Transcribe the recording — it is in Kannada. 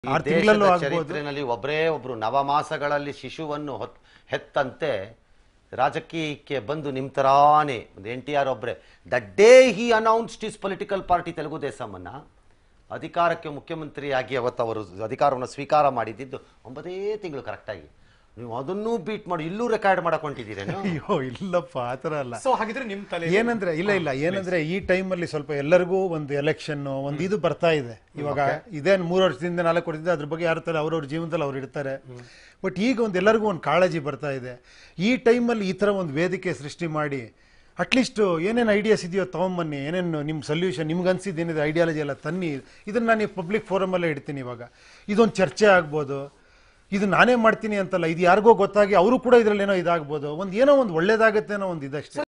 ಈ ಆರು ದೇಶದ ತಿಂಗಳಲ್ಲೂ ಆಗ್ಬೋದು ಚರಿತ್ರೆಯಲ್ಲಿ ಒಬ್ಬರೇ ಒಬ್ರು ನವಮಾಸಗಳಲ್ಲಿ ಶಿಶುವನ್ನು ಹೊತ್ ಹೆತ್ತಂತೆ ರಾಜಕೀಯಕ್ಕೆ ಬಂದು ನಿಮ್ ತರಾನೇ ಒಂದು ಎನ್ ಟಿ ಆರ್ ಒಬ್ಬರೇ the day he announced his political party Telugu ದೇಶಮನ್ನ ಅಧಿಕಾರಕ್ಕೆ ಮುಖ್ಯಮಂತ್ರಿಯಾಗಿ ಅವತ್ತು ಅವರು ಅಧಿಕಾರವನ್ನು ಸ್ವೀಕಾರ ಮಾಡಿದ್ದು ಒಂಬತ್ತೇ ತಿಂಗಳು ಕರೆಕ್ಟಾಗಿ ನೀವು ಅದನ್ನೂ ಬೀಟ್ ಮಾಡಿ ಇಲ್ಲೂ ರೆಕಾರ್ಡ್ ಮಾಡಕ್ ಹೊಂಟಿದ್ದೀರೇನು ಅಯ್ಯೋ ಇಲ್ಲಪ್ಪ ಆ ಥರ ಅಲ್ಲ ಸೊ ಹಾಗಿದ್ರೆ ನಿಮ್ ತಲೆ ಏನಂದ್ರೆ ಇಲ್ಲ ಇಲ್ಲ ಏನಂದ್ರೆ ಈ ಟೈಮಲ್ಲಿ ಸ್ವಲ್ಪ ಎಲ್ಲರಿಗೂ ಒಂದು ಎಲೆಕ್ಷನ್ ಒಂದು ಇದು ಬರ್ತಾ ಇದೆ ಇವಾಗ ಇದೇನು ಮೂರು ವರ್ಷದಿಂದ ನಾಲ್ಕು ವರ್ಷದಿಂದ ಅದ್ರ ಬಗ್ಗೆ ಯಾರು ತರ ಅವ್ರವ್ರ ಜೀವನದಲ್ಲಿ ಅವ್ರು ಇರ್ತಾರೆ ಬಟ್ ಈಗ ಒಂದು ಎಲ್ಲರಿಗೂ ಒಂದು ಕಾಳಜಿ ಬರ್ತಾ ಇದೆ ಈ ಟೈಮಲ್ಲಿ ಈ ಥರ ಒಂದು ವೇದಿಕೆ ಸೃಷ್ಟಿ ಮಾಡಿ ಅಟ್ಲೀಸ್ಟ್ ಏನೇನು ಐಡಿಯಾಸ್ ಇದೆಯೋ ತೊಗೊಂಬನ್ನಿ ಏನೇನು ನಿಮ್ಮ ಸೊಲ್ಯೂಷನ್ ನಿಮ್ಗೆ ಅನ್ಸಿದ್ದು ಏನಿದೆ ಐಡಿಯಾಲಜಿ ಎಲ್ಲ ತನ್ನಿ ಇದನ್ನ ನಾನು ಪಬ್ಲಿಕ್ ಫೋರಮಲ್ಲೇ ಇಡ್ತೀನಿ ಇವಾಗ ಇದೊಂದು ಚರ್ಚೆ ಆಗ್ಬೋದು ಇದು ನಾನೇ ಮಾಡ್ತೀನಿ ಅಂತಲ್ಲ ಇದು ಯಾರಿಗೋ ಗೊತ್ತಾಗಿ ಅವರು ಕೂಡ ಇದರಲ್ಲಿ ಏನೋ ಇದಾಗ್ಬೋದು ಒಂದು ಏನೋ ಒಂದು ಒಳ್ಳೇದಾಗತ್ತೆ ಅನ್ನೋ ಒಂದು ಇದಷ್ಟೇ